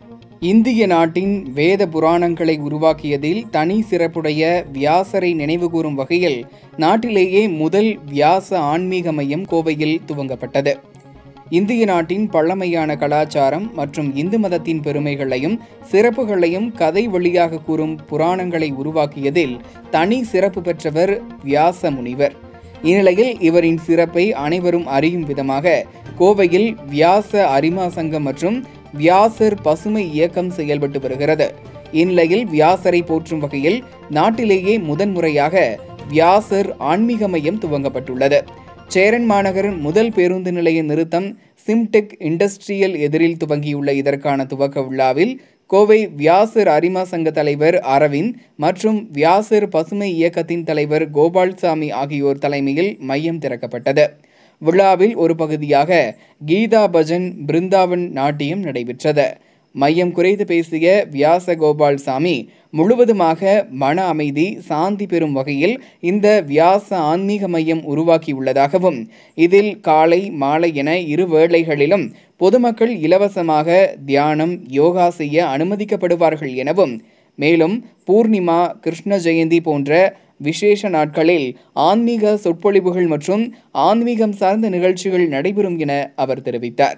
இந்திய நாட்டின் வேத புராணங்களை உருவாக்கியதில் தனி சிறப்புடைய வியாசரை நினைவுகூரும் வகையில் நாட்டிலேயே முதல் வியாச ஆன்மீக மையம் கோவையில் துவங்கப்பட்டது இந்திய நாட்டின் பழமையான கலாச்சாரம் மற்றும் இந்து மதத்தின் பெருமைகளையும் சிறப்புகளையும் கதை வழியாக கூறும் புராணங்களை உருவாக்கியதில் தனி சிறப்பு பெற்றவர் வியாச முனிவர் இந்நிலையில் இவரின் சிறப்பை அனைவரும் அறியும் விதமாக கோவையில் வியாச அரிமா சங்கம் மற்றும் வியாசர் பசுமை இயக்கம் செயல்பட்டு வருகிறது இந்நிலையில் வியாசரை போற்றும் வகையில் நாட்டிலேயே முதன்முறையாக வியாசர் ஆன்மீக மையம் துவங்கப்பட்டுள்ளது சேரன் மாநகர் முதல் பேருந்து நிலைய நிறுத்தம் சிம்டெக் இண்டஸ்ட்ரியல் எதிரில் துவங்கியுள்ள இதற்கான துவக்க விழாவில் கோவை வியாசர் அரிமா சங்க தலைவர் அரவிந்த் மற்றும் வியாசர் பசுமை இயக்கத்தின் தலைவர் கோபால்சாமி ஆகியோர் தலைமையில் மையம் திறக்கப்பட்டது விழாவில் ஒரு பகுதியாக கீதா பஜன் பிருந்தாவன் நாட்டியம் நடைபெற்றது மையம் குறித்து பேசிய வியாச கோபால்சாமி முழுவதுமாக மன அமைதி சாந்தி பெறும் வகையில் இந்த வியாச ஆன்மீக மையம் உருவாக்கியுள்ளதாகவும் இதில் காலை மாலை என இரு வேளைகளிலும் பொதுமக்கள் இலவசமாக தியானம் யோகா செய்ய அனுமதிக்கப்படுவார்கள் எனவும் மேலும் பூர்ணிமா கிருஷ்ண ஜெயந்தி போன்ற விசேஷ நாட்களில் ஆன்மீக சொற்பொழிவுகள் மற்றும் ஆன்மீகம் சார்ந்த நிகழ்ச்சிகள் நடைபெறும் என அவர் தெரிவித்தார்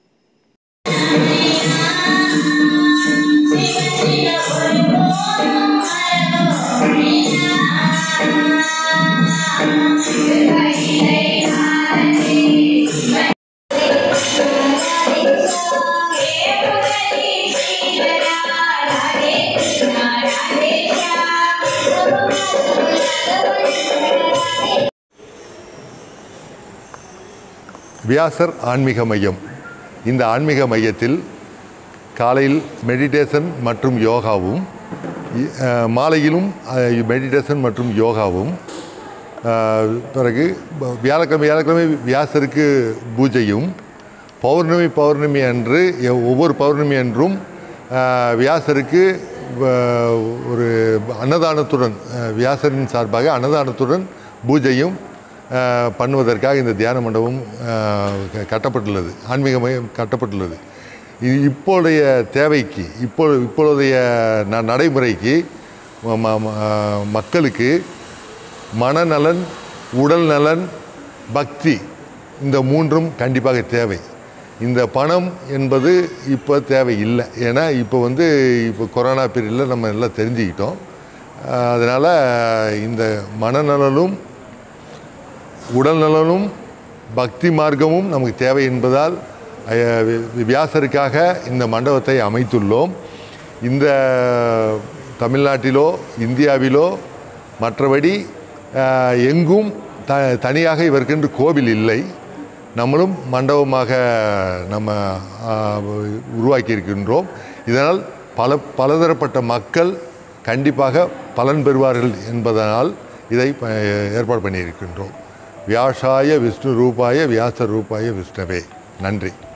வியாசர் ஆன்மீக மையம் இந்த ஆன்மீக மையத்தில் காலையில் மெடிடேஷன் மற்றும் யோகாவும் இ- அஹ், மாலையிலும் மெடிடேஷன் மற்றும் யோகாவும் அஹ், பிறகு ப- வியாழக்கிழமை வியாழக்கிழமை வியாசருக்கு பூஜையும் பௌர்ணமி பௌர்ணமி அன்று எ- ஒவ்வொரு பௌர்ணமி அன்றும் அஹ், வியாசருக்கு வ- ஒரு அன்னதானத்துடன் அஹ், வியாசரின் சார்பாக அன்னதானத்துடன் பூஜையும் அஹ், பண்ணுவதற்காக இந்த தியான மண்டபம் அஹ், க- கட்டப்பட்டுள்ளது ஆன்மீக மையம் கட்டப்பட்டுள்ளது இது இப்போதைய தேவைக்கு இப்போ இப்பொழுதைய ந நடைமுறைக்கு ம- ம- ம- மக்களுக்கு மனநலன் உடல் நலன் பக்தி இந்த மூன்றும் கண்டிப்பாக தேவை இந்த பணம் என்பது இப்போ தேவை இல்லை ஏன்னா இப்போ வந்து இப்போ கொரோனா பீரியடில் நம்ம எல்லாம் தெரிஞ்சுக்கிட்டோம் அதனால் இந்த மனநலனும் உடல் நலனும் பக்தி மார்க்கமும் நமக்கு தேவை என்பதால் அஹ், வி- வியாசருக்காக இந்த மண்டபத்தை அமைத்துள்ளோம் இந்த தமிழ்நாட்டிலோ இந்தியாவிலோ மற்றபடி அஹ், எங்கும் த தனியாக இவருக்கென்று கோவில் இல்லை நம்மளும் மண்டபமாக நம்ம அஹ், உருவாக்கி இருக்கின்றோம் இதனால் பல பலதரப்பட்ட மக்கள் கண்டிப்பாக பலன் பெறுவார்கள் என்பதனால் இதை ப- ஏற்பாடு பண்ணியிருக்கின்றோம் வியாசாய விஷ்ணு ரூபாய வியாச ரூபாய விஷ்ணவே நன்றி